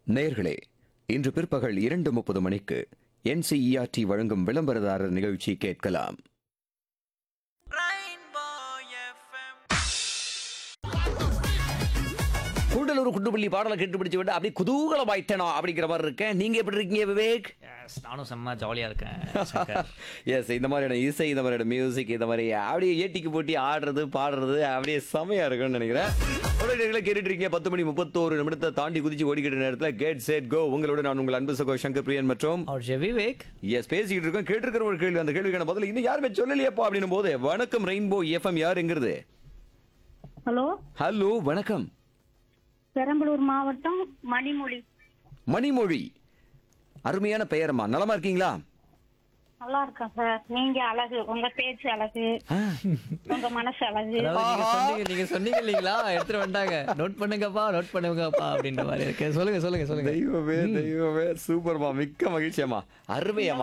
நேயர்களே இன்று பிற்பகல் இரண்டு முப்பது மணிக்கு என்சிஇஆர்டி வழங்கும் விளம்பரதாரர் நிகழ்ச்சி கேட்கலாம் கூடலூர் குண்டுபள்ளி பாடலை கேட்டு பிடிச்சு விட்டு அப்படியே குதூகலமாயிட்டனோ அப்படிங்கிற மாதிரி இருக்கேன் நீங்க எப்படி இருக்கீங்க விவேக் Yes, நானும் செம்ம ஜாலியாக இருக்கேன் சங்கர். எஸ் இந்த மாதிரியான இசை இந்த மாதிரியான மியூசிக் இந்த மாதிரி அப்படியே ஏட்டிக்கு போட்டி ஆடுறது பாடுறது அப்படியே செமையா இருக்கும்னு நினைக்கிறேன் உடனடியாக கேட்டுட்டு இருக்கீங்க பத்து மணி முப்பத்தோரு நிமிடத்தை தாண்டி குதிச்சு ஓடிக்கிட்ட நேரத்தில் கேட் செட் கோ உங்களோட நான் உங்கள் அன்பு சகோ சங்கர் பிரியன் மற்றும் அவர் ஜெ விவேக் எஸ் பேசிக்கிட்டு இருக்கோம் கேட்டிருக்கிற ஒரு கேள்வி அந்த கேள்விக்கான பதில் இன்னும் யாருமே சொல்லலையப்பா அப்படின்னும் போது வணக்கம் ரெயின்போ எஃப்எம் யாருங்கிறது ஹலோ ஹலோ வணக்கம் பெரம்பலூர் மாவட்டம் மணிமொழி மணிமொழி அருமையான பெயரம்மா நலமா இருக்கீங்களா நல்லா இருக்கேன் சார் நீங்க அழகு உங்க பேச்சு அழகு ஆ, உங்க மனசு அழகு அதாவது நீங்க சொன்னீங்க நீங்க சொன்னீங்க இல்லைங்களா எடுத்துட்டு வந்துட்டாங்க நோட் பண்ணுங்கப்பா நோட் பண்ணுங்கப்பா அப்படின்ற மாதிரி இருக்கு சொல்லுங்க சொல்லுங்க சொல்லுங்க தெய்வமே தெய்வமே சூப்பர்மா மிக்க மகிழ்ச்சியம்மா அருமையம்மா